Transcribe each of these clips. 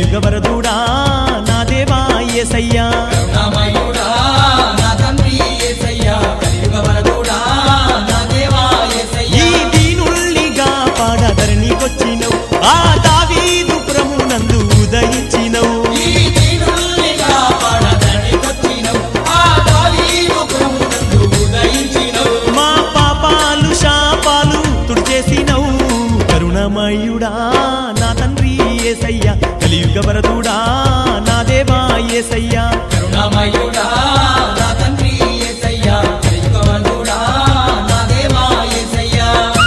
కలియుగ వరదుడా నా దేవా ఏసయ్యా కరుణామయుడా నా తండ్రి యేసయ్యా కలియుగ వరదుడా నా దేవా ఈ యేసయ్యా దీనుల్నిగా పాడధరణికొచ్చినవు ఆ దావీదు ప్రమునందు ఉదయించినవు ఈ దీనుల్నిగా పాడదనికొచ్చినవు ఆ దావీదు ప్రభునందు ఉదయించినవు మా పాపాలు శాపాలు తుడిచేసినవు కరుణమయుడా నా తండ్రి ఏసయ్యా కలియుగ వరదుడా నా దేవా ఏసయ్యా కరుణామయుడా నా తండ్రి యేసయ్యా కలియుగ వరదుడా నా దేవా యేసయ్యా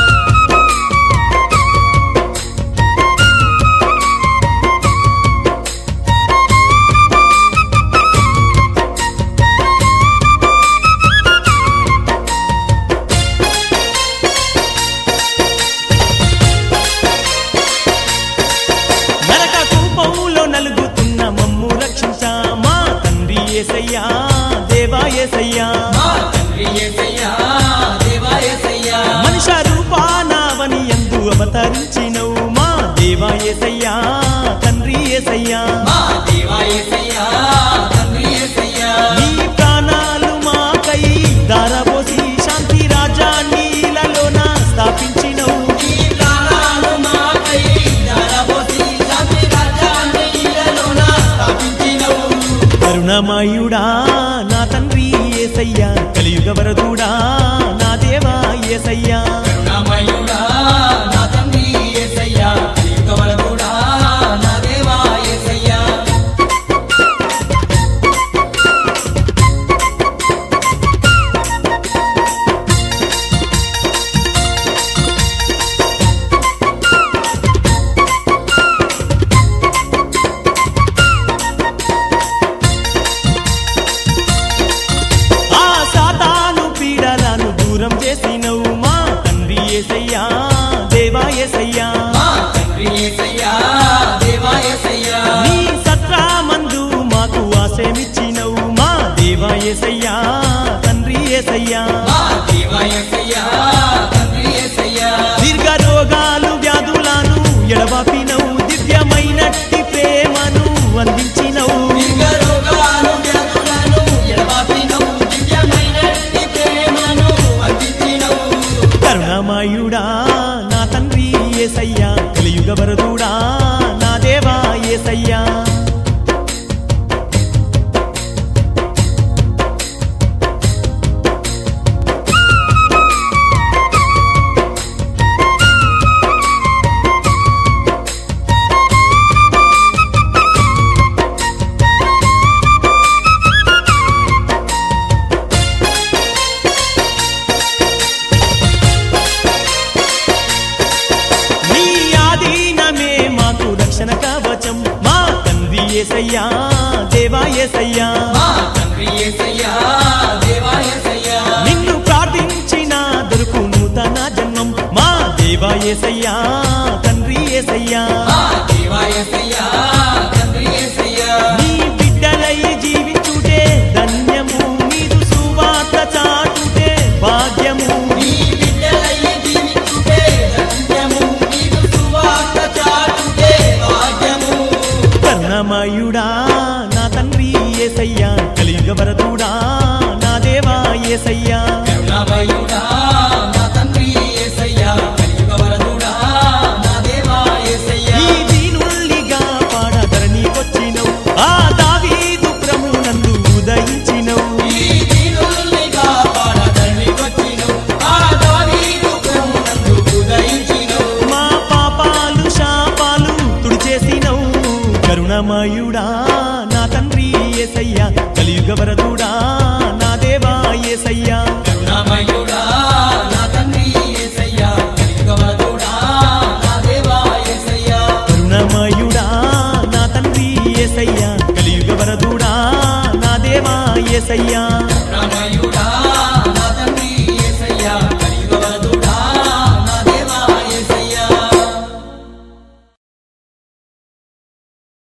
నరక కూపంలో నలుగుతున్న మమ్ము రక్షించా మా తండ్రి ఏసయ్యా దేవా ఏసయ్యా మా తండ్రి యేసయ్యా దేవా యేసయ్యా మనుష రూపానావని ఎందు అవతరించినవు మా దేవా ఏసయ్యా తండ్రి ఏసయ్యా మా దేవా యేసయ్యా తండ్రి యేసయ్యా నీ ప్రాణాలు మాకై దారపోసి శాంతి రాజాన్ని ఇలలోన స్థాపించినవు ఈ ప్రాణాలు మాకై ధారపోసి శాంతి రాజ్యాన్ని ఇలలోన స్థాపించినవు. కరుణమయుడా నా తండ్రి ఏసయ్యా కలియుగ వరదుడా నా దేవా ఏసయ్యా కరుణామయుడా నా తండ్రి యేసయ్యా, కలియుగ వరదుడా నా దేవా యేసయ్యా. ఆ సాతాను పీడలను దూరం చేసినవు మా తండ్రి ఏసయ్యా దేవా ఏసయ్యా మా తండ్రి యేసయ్యా, దేవా యేసయ్యా. నీ సత్రామందు మాకు ఆశయమిచ్చినవు మా దేవా ఏసయ్యా తండ్రి ఏసయ్యా మా దేవా యేసయ్యా, తండ్రి యేసయ్యా. దీర్ఘ రోగాలు వ్యాధులను ఎడబాపినవు దివ్యమైనట్టి ప్రేమను అందించినవు దీర్ఘ రోగాలు, వ్యాధులను ఎడబాపినవు, దివ్యమైనట్టి ప్రేమను అందించినవు. కరుణమయుడా నా తండ్రి ఏసయ్యా కలియుగ వరదుడా నా దేవా ఏసయ్యా నీ ఆధీనమే మాకు రక్షణ కవచం మా తండ్రి ఏసయ్యా దేవా ఏసయ్యా మా తండ్రి యేసయ్యా, దేవా యేసయ్యా. నిన్ను ప్రార్థించిన దొరుకు నూతన జన్మం మా దేవా ఏసయ్యా తండ్రి ఏసయ్యా మా దేవా యేసయ్యా, తండ్రి యేసయ్యా. నీ బిడ్డలై జీవించుటే ధన్యము మీరు సువార్త చాటుటే భాగ్యము నీ బిడ్డలై జీవించుటే ధన్యము, నీకు సువార్త చాటుటే భాగ్యము. కర్ణమయుడా నా తండ్రి ఏసయ్యా కలియుగ వరదుడా నా దేవా ఏసయ్యా కరుణామయుడా, నా తండ్రి యేసయ్యా, కలియుగ వరదుడా, నా దేవా యేసయ్యా. ఈ దీనుల్నిగా పాడధరణికొచ్చినవు ఆ దావీదు ప్రమునందు ఉదయించినవు ఈ దీనుల్నిగా పాడదనికొచ్చినవు, ఆ దావీదు ప్రభునందు ఉదయించినవు. మా పాపాలు శాపాలు తుడిచేసినవు కరుణమయుడా నా తండ్రి ఏసయ్యా కలియుగ వరదుడా నా దేవా ఏసయ్యా కరుణామయుడా, నా తండ్రి యేసయ్యా, కలియుగ వరదుడా, నా దేవా యేసయ్యా. కరుణమయుడా నా తండ్రి ఏసయ్యా కలియుగ వరదుడా నా దేవా ఏసయ్యా